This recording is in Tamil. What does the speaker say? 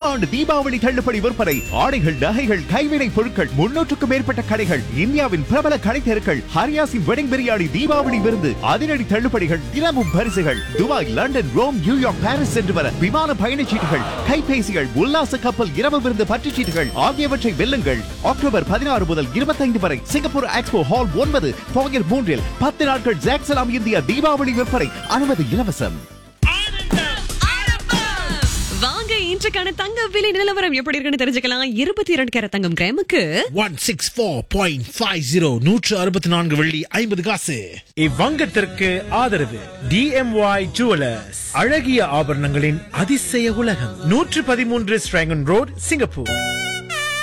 பிரம்மாண்டு தீபாவளி தள்ளுபடி விற்பனை ஆடைகள் நகைகள் கைவினைப் பொருட்கள் முன்னூற்றுக்கும் மேற்பட்ட கடைகள் இந்தியாவின் பிரபல கடை தெருக்கள் ஹரியாசின் வெடிங் பிரியாணி தீபாவளி விருந்து அதிரடி தள்ளுபடிகள் தினமும் பரிசுகள் Dubai London Rome New York Paris சென்று வர விமான பயணச்சீட்டுகள் கைபேசிகள் உல்லாச கப்பல் இரவு விருந்து பற்றுச் சீட்டுகள் ஆகியவற்றை வெல்லுங்கள் அக்டோபர் பதினாறு முதல் இருபத்தைந்து வரை சிங்கப்பூர் எக்ஸ்போ ஹால் ஒன்பது பாகர் மூன்றில் பத்து நாட்கள் ஜாக்சலாம் இந்தியா தீபாவளி விற்பனை அனுமதி இலவசம் வாங்க இன்றைக்கான தங்க விலை நிலவரம் எப்படி இருக்குன்னு தெரிஞ்சுக்கலாம் இருபத்தி இரண்டு கேரட் தங்கம் கிராமுக்கு one six four point five zero நூற்று அறுபத்தி நான்கு வெள்ளி ஐம்பது காசு இவ்வங்கத்திற்கு ஆதரவு டிஎம்ஒய் ஜுவலர்ஸ் அழகிய ஆபரணங்களின் அதிசய உலகம் நூற்று பதிமூன்று ஸ்ட்ராங்கன் ரோட் சிங்கப்பூர்